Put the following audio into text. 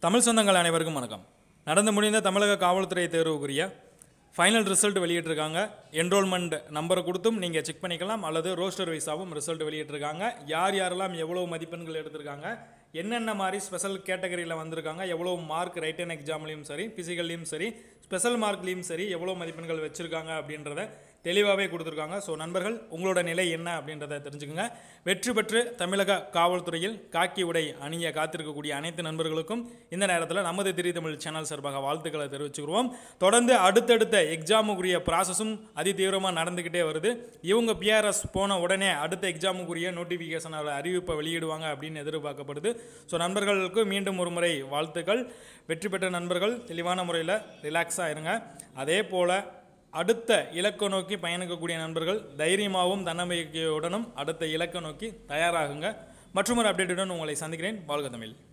தமிழ் சொந்தங்கள் அனைவருக்கும் வணக்கம் நடந்து முடிந்த தமிழக காவல்துறை தேர்வுக்குரிய ஃபைனல் ரிசல்ட் வெளியிட்டிருக்காங்க என்ரோல்மெண்ட் நம்பரை கொடுத்தும் நீங்கள் செக் பண்ணிக்கலாம் அல்லது ரோஸ்டர் வைஸாகவும் ரிசல்ட் வெளியிட்டிருக்காங்க யார் யாரெல்லாம் எவ்வளோ மதிப்பெண்கள் எடுத்திருக்காங்க என்னென்ன மாதிரி ஸ்பெஷல் கேட்டகரியில் வந்திருக்காங்க எவ்வளோ மார்க் ரைட்டன் எக்ஸாம்லேயும் சரி ஃபிசிக்கல்லையும் சரி ஸ்பெஷல் மார்க்லேயும் சரி எவ்வளோ மதிப்பெண்கள் வச்சுருக்காங்க அப்படின்றத தெளிவாகவே கொடுத்துருக்காங்க ஸோ நண்பர்கள் உங்களோட நிலை என்ன அப்படின்றத தெரிஞ்சுக்கோங்க வெற்றி பெற்று தமிழக காவல்துறையில் காக்கி உடை அணிய காத்திருக்கக்கூடிய அனைத்து நண்பர்களுக்கும் இந்த நேரத்தில் நமது திரி தமிழ் சேனல் சார்பாக வாழ்த்துக்களை தெரிவிச்சுக்கிறோம் தொடர்ந்து அடுத்தடுத்த எக்ஸாமுக்குரிய ப்ராசஸும் அதி தீவிரமாக நடந்துக்கிட்டே வருது இவங்க பிஆர்எஸ் போன உடனே அடுத்த எக்ஸாமுக்குரிய நோட்டிஃபிகேஷனோட அறிவிப்பை வெளியிடுவாங்க அப்படின்னு எதிர்பார்க்கப்படுது ஸோ நண்பர்களுக்கு மீண்டும் ஒரு முறை வாழ்த்துக்கள் வெற்றி பெற்ற நண்பர்கள் தெளிவான முறையில் ரிலாக்ஸாக இருங்க அதே போல் அடுத்த இலக்கை நோக்கி பயணிக்கக்கூடிய நண்பர்கள் தைரியமாகவும் தன்னம்பிக்கையுடனும் அடுத்த இலக்கை நோக்கி தயாராகுங்க மற்றொரு அப்டேட்டுடன் உங்களை சந்திக்கிறேன் வாழ்க தமிழ்